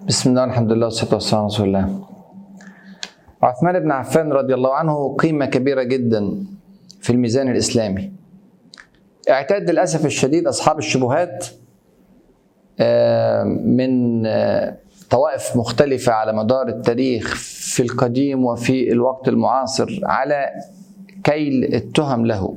بسم الله الحمد لله والصلاة والسلام على رسول الله عثمان بن عفان رضي الله عنه قيمة كبيرة جدا في الميزان الإسلامي اعتاد للأسف الشديد أصحاب الشبهات من طوائف مختلفة على مدار التاريخ في القديم وفي الوقت المعاصر على كيل التهم له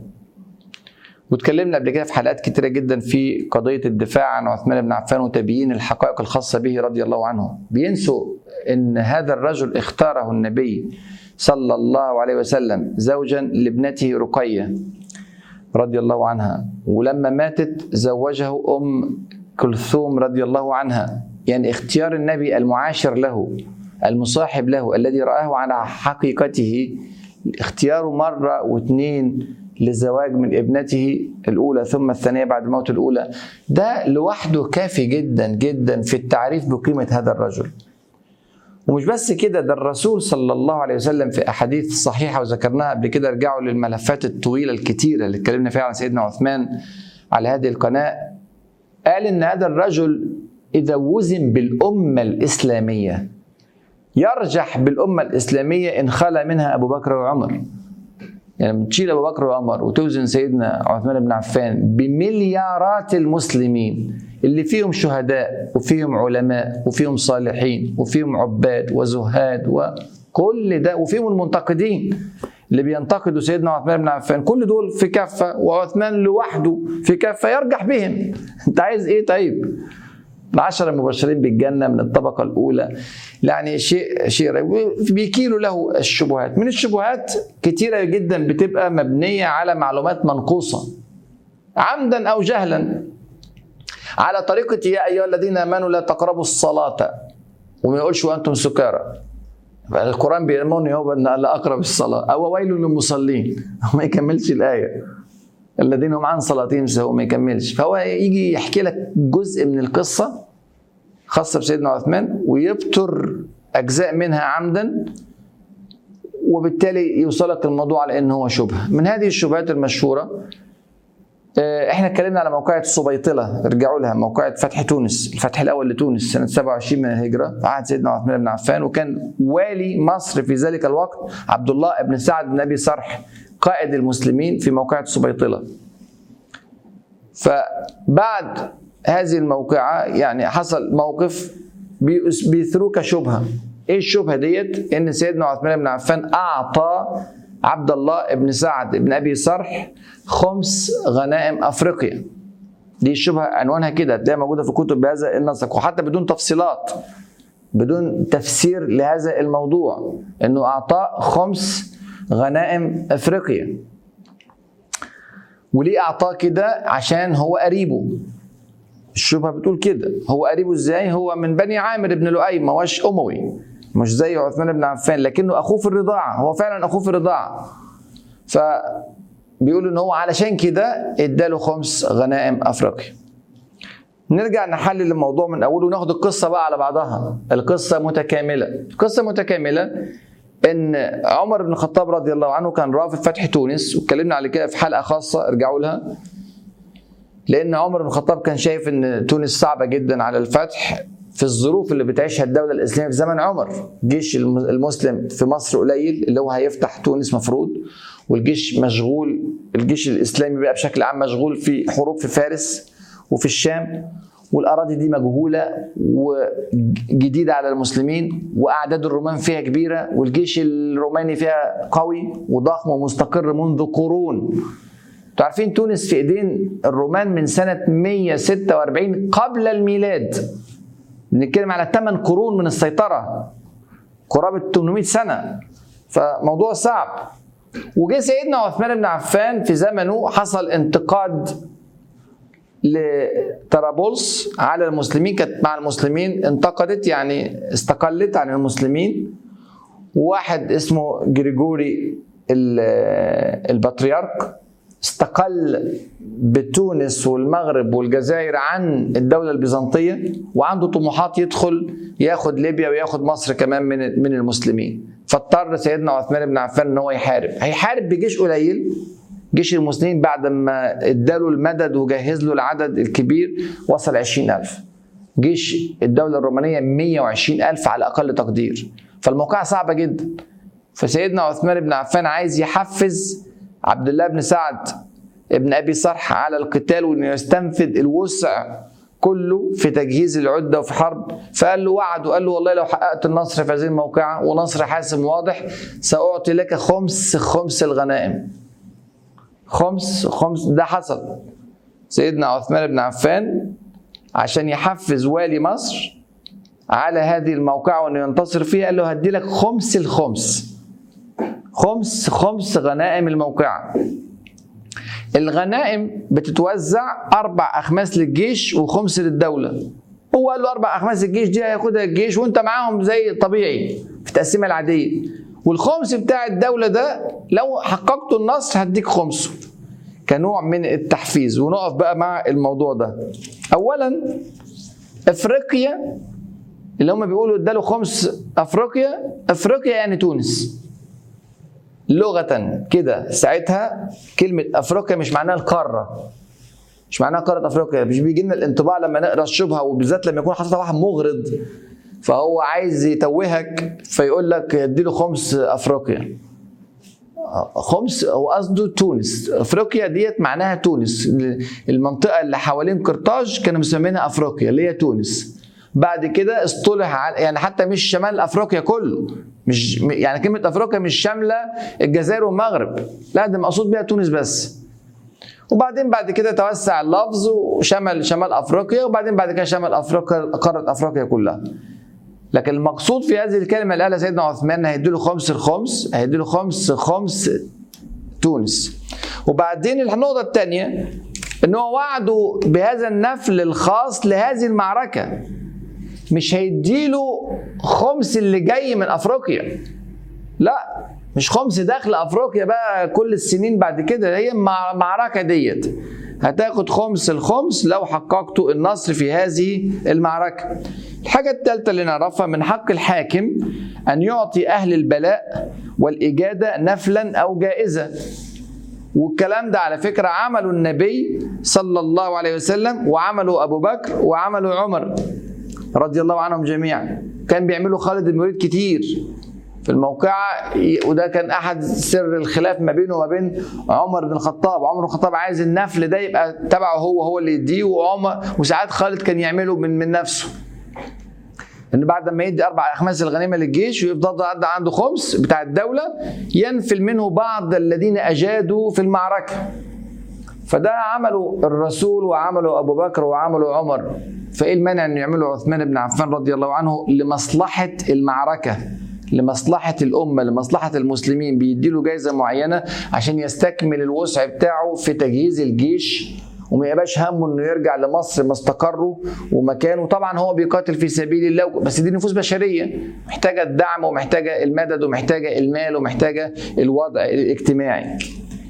واتكلمنا قبل كده في حلقات كتيرة جدا في قضية الدفاع عن عثمان بن عفان وتبيين الحقائق الخاصة به رضي الله عنه بينسوا ان هذا الرجل اختاره النبي صلى الله عليه وسلم زوجا لابنته رقية رضي الله عنها ولما ماتت زوجه أم كلثوم رضي الله عنها يعني اختيار النبي المعاشر له المصاحب له الذي رآه على حقيقته اختياره مرة واثنين للزواج من ابنته الأولى ثم الثانية بعد الموت الأولى ده لوحده كافي جدا جدا في التعريف بقيمة هذا الرجل ومش بس كده ده الرسول صلى الله عليه وسلم في أحاديث صحيحة وذكرناها قبل كده ارجعوا للملفات الطويلة الكتيرة اللي اتكلمنا فيها عن سيدنا عثمان على هذه القناة قال إن هذا الرجل إذا وزن بالأمة الإسلامية يرجح بالأمة الإسلامية إن خلا منها أبو بكر وعمر يعني تشيل ابو بكر وعمر وتوزن سيدنا عثمان بن عفان بمليارات المسلمين اللي فيهم شهداء وفيهم علماء وفيهم صالحين وفيهم عباد وزهاد وكل ده وفيهم المنتقدين اللي بينتقدوا سيدنا عثمان بن عفان كل دول في كفه وعثمان لوحده في كفه يرجح بهم انت عايز ايه طيب العشرة المبشرين بالجنة من الطبقة الأولى يعني شيء شيء بيكيلوا له الشبهات من الشبهات كتيرة جدا بتبقى مبنية على معلومات منقوصة عمدا أو جهلا على طريقة يا أيها الذين آمنوا لا تقربوا الصلاة وما يقولش وأنتم سكارى القرآن بيأمرني هو أن لا أقرب الصلاة أو ويل للمصلين وما يكملش الآية الذين هم عن صلاتهم سهوا ما يكملش فهو يجي يحكي لك جزء من القصه خاصه بسيدنا عثمان ويبتر اجزاء منها عمدا وبالتالي يوصلك الموضوع على ان هو شبهه من هذه الشبهات المشهوره احنا اتكلمنا على موقعة السبيطلة ارجعوا لها موقعة فتح تونس الفتح الاول لتونس سنة 27 من الهجرة في عهد سيدنا عثمان بن عفان وكان والي مصر في ذلك الوقت عبد الله بن سعد بن ابي صرح قائد المسلمين في موقعة السبيطلة فبعد هذه الموقعة يعني حصل موقف بيثروه كشبهة ايه الشبهة ديت ان سيدنا عثمان بن عفان اعطى عبد الله بن سعد بن ابي صرح خمس غنائم افريقيا دي الشبهة عنوانها كده هتلاقيها موجودة في كتب بهذا النسق وحتى بدون تفصيلات بدون تفسير لهذا الموضوع انه اعطاه خمس غنائم افريقيا وليه اعطاه كده عشان هو قريبه الشبهه بتقول كده هو قريبه ازاي هو من بني عامر بن لؤي ما هوش اموي مش زي عثمان بن عفان لكنه اخوه في الرضاعه هو فعلا اخوه في الرضاعه ف بيقول ان هو علشان كده اداله خمس غنائم افريقيا نرجع نحلل الموضوع من اوله وناخد القصه بقى على بعضها القصه متكامله القصه متكامله ان عمر بن الخطاب رضي الله عنه كان رافض فتح تونس واتكلمنا على كده في حلقه خاصه ارجعوا لها لان عمر بن الخطاب كان شايف ان تونس صعبه جدا على الفتح في الظروف اللي بتعيشها الدوله الاسلاميه في زمن عمر جيش المسلم في مصر قليل اللي هو هيفتح تونس مفروض والجيش مشغول الجيش الاسلامي بقى بشكل عام مشغول في حروب في فارس وفي الشام والاراضي دي مجهوله وجديده على المسلمين واعداد الرومان فيها كبيره والجيش الروماني فيها قوي وضخم ومستقر منذ قرون انتوا عارفين تونس في ايدين الرومان من سنه 146 قبل الميلاد بنتكلم على 8 قرون من السيطره قرابه 800 سنه فموضوع صعب وجه سيدنا عثمان بن عفان في زمنه حصل انتقاد لطرابلس على المسلمين كانت مع المسلمين انتقدت يعني استقلت عن المسلمين واحد اسمه جريجوري البطريرك استقل بتونس والمغرب والجزائر عن الدولة البيزنطية وعنده طموحات يدخل ياخد ليبيا وياخد مصر كمان من من المسلمين فاضطر سيدنا عثمان بن عفان ان هو يحارب هيحارب بجيش قليل جيش المسلمين بعد ما اداله المدد وجهز له العدد الكبير وصل عشرين ألف جيش الدولة الرومانية 120 ألف على أقل تقدير فالموقعة صعبة جدا فسيدنا عثمان بن عفان عايز يحفز عبد الله بن سعد ابن أبي صرح على القتال وإنه يستنفذ الوسع كله في تجهيز العدة وفي حرب فقال له وعد وقال له والله لو حققت النصر في هذه الموقعة ونصر حاسم واضح سأعطي لك خمس خمس الغنائم خمس خمس ده حصل سيدنا عثمان بن عفان عشان يحفز والي مصر على هذه الموقعة وانه ينتصر فيها قال له هدي لك خمس الخمس خمس خمس غنائم الموقعة الغنائم بتتوزع أربع أخماس للجيش وخمس للدولة هو قال له أربع أخماس الجيش دي هياخدها الجيش وأنت معاهم زي طبيعي في التقسيمة العادية والخمس بتاع الدولة ده لو حققت النصر هديك خمسه كنوع من التحفيز ونقف بقى مع الموضوع ده أولا أفريقيا اللي هم بيقولوا اداله خمس أفريقيا أفريقيا يعني تونس لغة كده ساعتها كلمة أفريقيا مش معناها القارة مش معناها قارة أفريقيا مش بيجي لنا الانطباع لما نقرا الشبهة وبالذات لما يكون حاططها واحد مغرض فهو عايز يتوهك فيقول لك اديله خمس أفريقيا خمس هو قصده تونس افريقيا ديت معناها تونس المنطقه اللي حوالين قرطاج كانوا مسمينها افريقيا اللي هي تونس بعد كده اصطلح على يعني حتى مش شمال افريقيا كله مش يعني كلمه افريقيا مش شامله الجزائر والمغرب لا ده مقصود بيها تونس بس وبعدين بعد كده توسع اللفظ وشمل شمال افريقيا وبعدين بعد كده شمل افريقيا قاره افريقيا كلها لكن المقصود في هذه الكلمه اللي قالها سيدنا عثمان هيدي له خمس الخمس هيدي له خمس خمس تونس وبعدين النقطه الثانيه ان هو وعده بهذا النفل الخاص لهذه المعركه مش هيديله خمس اللي جاي من افريقيا لا مش خمس داخل افريقيا بقى كل السنين بعد كده هي المعركه ديت هتاخد خمس الخمس لو حققتوا النصر في هذه المعركه الحاجة الثالثة اللي نعرفها من حق الحاكم أن يعطي أهل البلاء والإجادة نفلا أو جائزة والكلام ده على فكرة عمله النبي صلى الله عليه وسلم وعمله أبو بكر وعمله عمر رضي الله عنهم جميعا كان بيعملوا خالد بن الوليد كتير في الموقعة وده كان أحد سر الخلاف ما بينه وما بين عمر بن الخطاب عمر بن الخطاب عايز النفل ده يبقى تبعه هو هو اللي يديه وعمر وساعات خالد كان يعمله من من نفسه ان بعد ما يدي اربع اخماس الغنيمه للجيش ويفضل عنده خمس بتاع الدوله ينفل منه بعض الذين اجادوا في المعركه فده عمله الرسول وعمله ابو بكر وعمله عمر فايه المانع انه يعمله عثمان بن عفان رضي الله عنه لمصلحه المعركه لمصلحة الأمة لمصلحة المسلمين بيديله جايزة معينة عشان يستكمل الوسع بتاعه في تجهيز الجيش وما يبقاش همه انه يرجع لمصر مستقره ومكانه طبعا هو بيقاتل في سبيل الله بس دي نفوس بشريه محتاجه الدعم ومحتاجه المدد ومحتاجه المال ومحتاجه الوضع الاجتماعي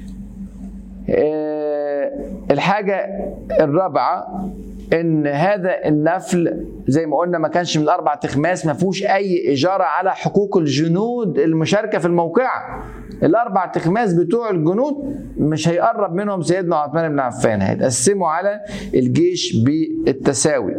الحاجه الرابعه ان هذا النفل زي ما قلنا ما كانش من الاربع تخماس ما فيهوش اي اجاره على حقوق الجنود المشاركه في الموقعه الاربع تخماس بتوع الجنود مش هيقرب منهم سيدنا عثمان بن عفان هيتقسموا على الجيش بالتساوي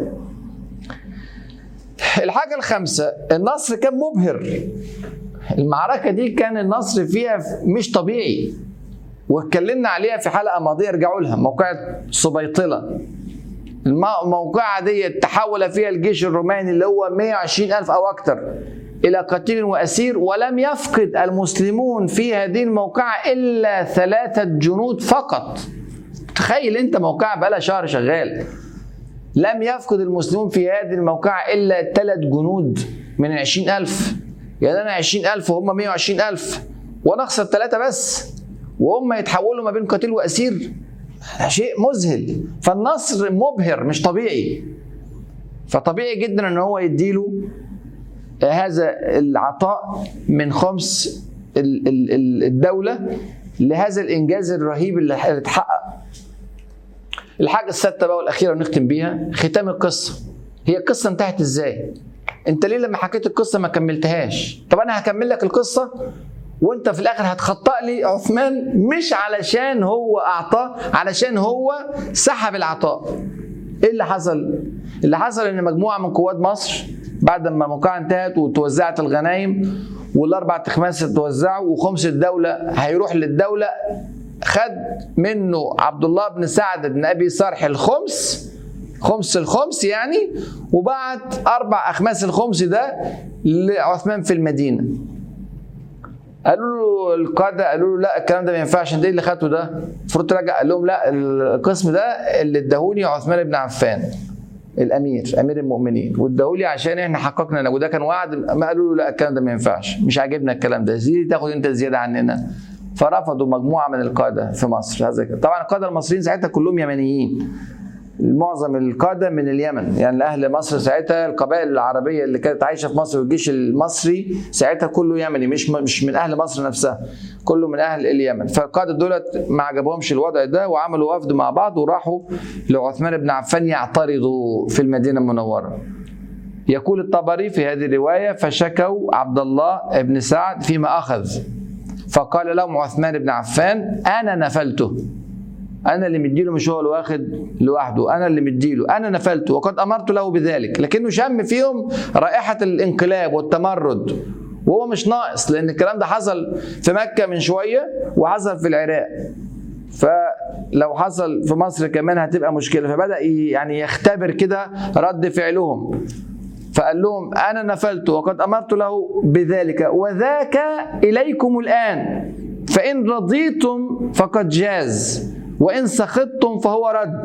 الحاجه الخامسه النصر كان مبهر المعركه دي كان النصر فيها مش طبيعي واتكلمنا عليها في حلقه ماضيه ارجعوا لها موقعة سبيطله الموقعة دي تحول فيها الجيش الروماني اللي هو 120 ألف أو أكثر إلى قتيل وأسير ولم يفقد المسلمون في هذه الموقعة إلا ثلاثة جنود فقط تخيل أنت موقعة بقالها شهر شغال لم يفقد المسلمون في هذه الموقعة إلا ثلاث جنود من عشرين ألف يعني أنا عشرين ألف وهم مية وعشرين ألف وأنا أخسر ثلاثة بس وهم يتحولوا ما بين قتيل وأسير شيء مذهل فالنصر مبهر مش طبيعي فطبيعي جدا ان هو يديله هذا العطاء من خمس الدولة لهذا الإنجاز الرهيب اللي اتحقق الحاجة السادسة بقى والأخيرة ونختم بيها ختام القصة هي القصة انتهت ازاي؟ انت ليه لما حكيت القصة ما كملتهاش؟ طب أنا هكمل لك القصة وانت في الاخر هتخطأ لي عثمان مش علشان هو اعطاه علشان هو سحب العطاء ايه اللي حصل اللي حصل ان مجموعه من قوات مصر بعد ما الموقعه انتهت وتوزعت الغنايم والاربع تخماس اتوزعوا وخمس الدوله هيروح للدوله خد منه عبد الله بن سعد بن ابي صرح الخمس خمس الخمس يعني وبعت اربع اخماس الخمس ده لعثمان في المدينه قالوا له القاده قالوا له لا الكلام ده ما ينفعش انت ايه اللي خدته ده؟ المفروض ترجع قال لهم لا القسم ده اللي اداهوني عثمان بن عفان الامير امير المؤمنين واداهولي عشان احنا حققنا وده كان وعد ما قالوا له لا الكلام ده ما ينفعش مش عاجبنا الكلام ده زي تاخد انت زياده عننا فرفضوا مجموعه من القاده في مصر هذا كده طبعا القاده المصريين ساعتها كلهم يمنيين معظم القاده من اليمن يعني اهل مصر ساعتها القبائل العربيه اللي كانت عايشه في مصر والجيش المصري ساعتها كله يمني مش مش من اهل مصر نفسها كله من اهل اليمن فالقاده دولت ما عجبهمش الوضع ده وعملوا وفد مع بعض وراحوا لعثمان بن عفان يعترضوا في المدينه المنوره يقول الطبري في هذه الروايه فشكوا عبد الله بن سعد فيما اخذ فقال لهم عثمان بن عفان انا نفلته انا اللي مديله مش هو اللي واخد لوحده انا اللي مديله انا نفلته وقد امرت له بذلك لكنه شم فيهم رائحه الانقلاب والتمرد وهو مش ناقص لان الكلام ده حصل في مكه من شويه وحصل في العراق فلو حصل في مصر كمان هتبقى مشكله فبدا يعني يختبر كده رد فعلهم فقال لهم انا نفلت وقد امرت له بذلك وذاك اليكم الان فان رضيتم فقد جاز وان سخطتم فهو رد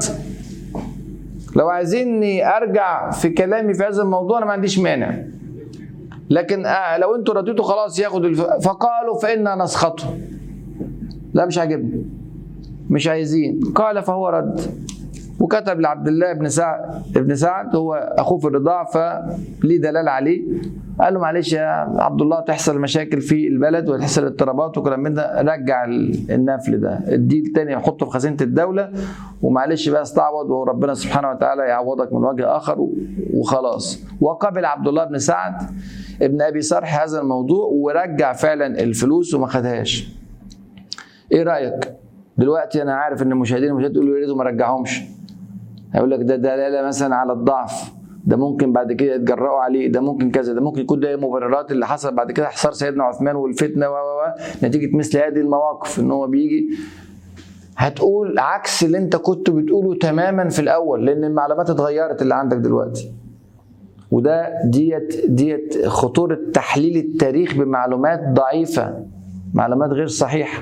لو عايزيني ارجع في كلامي في هذا الموضوع انا ما عنديش مانع لكن آه لو انتوا رديتوا خلاص ياخد الف... فقالوا فانا نسخطه لا مش عاجبني مش عايزين قال فهو رد وكتب لعبد الله بن سعد ابن سعد هو اخوه في الرضاعه فليه دلال عليه قال له معلش يا عبد الله تحصل مشاكل في البلد وتحصل اضطرابات وكلام من ده رجع النفل ده اديه تاني حطه في خزينه الدوله ومعلش بقى استعوض وربنا سبحانه وتعالى يعوضك من وجه اخر وخلاص وقبل عبد الله بن سعد ابن ابي صرح هذا الموضوع ورجع فعلا الفلوس وما خدهاش ايه رايك دلوقتي انا عارف ان المشاهدين المشاهدين يقولوا يا ريته ما رجعهمش هيقول لك ده دلاله مثلا على الضعف ده ممكن بعد كده يتجرأوا عليه ده ممكن كذا ده ممكن يكون ده مبررات اللي حصل بعد كده حصار سيدنا عثمان والفتنه و و نتيجه مثل هذه المواقف ان هو بيجي هتقول عكس اللي انت كنت بتقوله تماما في الاول لان المعلومات اتغيرت اللي عندك دلوقتي وده ديت ديت خطوره تحليل التاريخ بمعلومات ضعيفه معلومات غير صحيحه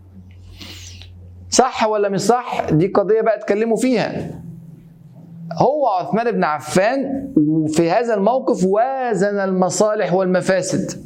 صح ولا مش صح دي قضيه بقى اتكلموا فيها هو عثمان بن عفان وفي هذا الموقف وازن المصالح والمفاسد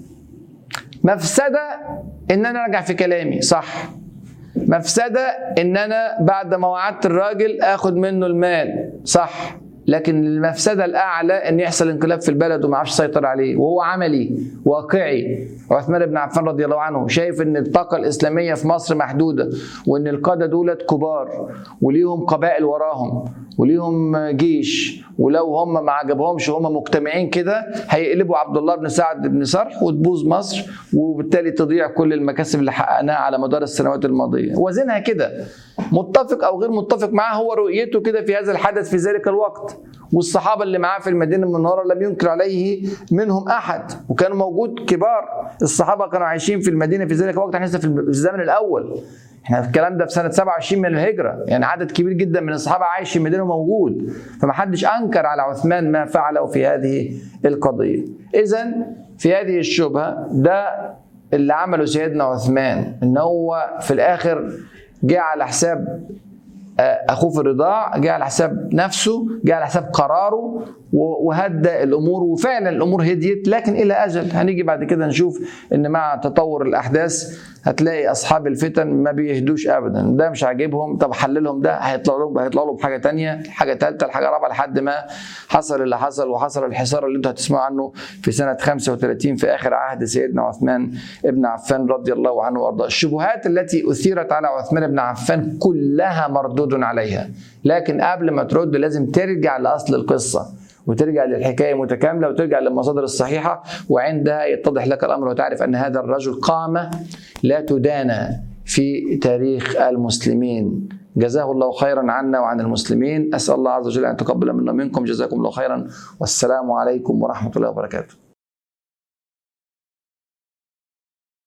مفسدة ان انا ارجع في كلامي صح مفسدة ان انا بعد ما وعدت الراجل اخد منه المال صح لكن المفسده الاعلى ان يحصل انقلاب في البلد وما عرفش يسيطر عليه وهو عملي واقعي عثمان بن عفان رضي الله عنه شايف ان الطاقه الاسلاميه في مصر محدوده وان القاده دولت كبار وليهم قبائل وراهم وليهم جيش ولو هم ما عجبهمش هم مجتمعين كده هيقلبوا عبد الله بن سعد بن صرح وتبوظ مصر وبالتالي تضيع كل المكاسب اللي حققناها على مدار السنوات الماضيه وزنها كده متفق او غير متفق معاه هو رؤيته كده في هذا الحدث في ذلك الوقت والصحابه اللي معاه في المدينه المنوره لم ينكر عليه منهم احد وكان موجود كبار الصحابه كانوا عايشين في المدينه في ذلك الوقت احنا لسه في الزمن الاول احنا الكلام ده في سنه 27 من الهجره يعني عدد كبير جدا من الصحابه عايش في المدينه موجود فما حدش انكر على عثمان ما فعله في هذه القضيه اذا في هذه الشبهه ده اللي عمله سيدنا عثمان ان هو في الاخر جه على حساب اخوه في الرضاع جه على حساب نفسه جه على حساب قراره وهدى الامور وفعلا الامور هديت لكن الى اجل هنيجي بعد كده نشوف ان مع تطور الاحداث هتلاقي اصحاب الفتن ما بيهدوش ابدا ده مش عاجبهم طب حللهم ده هيطلع لهم هيطلع له بحاجه تانية حاجه ثالثه الحاجه رابعه لحد ما حصل اللي حصل وحصل الحصار اللي انتوا هتسمعوا عنه في سنه 35 في اخر عهد سيدنا عثمان ابن عفان رضي الله عنه وارضاه الشبهات التي اثيرت على عثمان بن عفان كلها مردود عليها لكن قبل ما ترد لازم ترجع لاصل القصه وترجع للحكايه متكامله وترجع للمصادر الصحيحه وعندها يتضح لك الامر وتعرف ان هذا الرجل قامه لا تدانى في تاريخ المسلمين جزاه الله خيرا عنا وعن المسلمين أسأل الله عز وجل أن يتقبل منا منكم جزاكم الله خيرا والسلام عليكم ورحمة الله وبركاته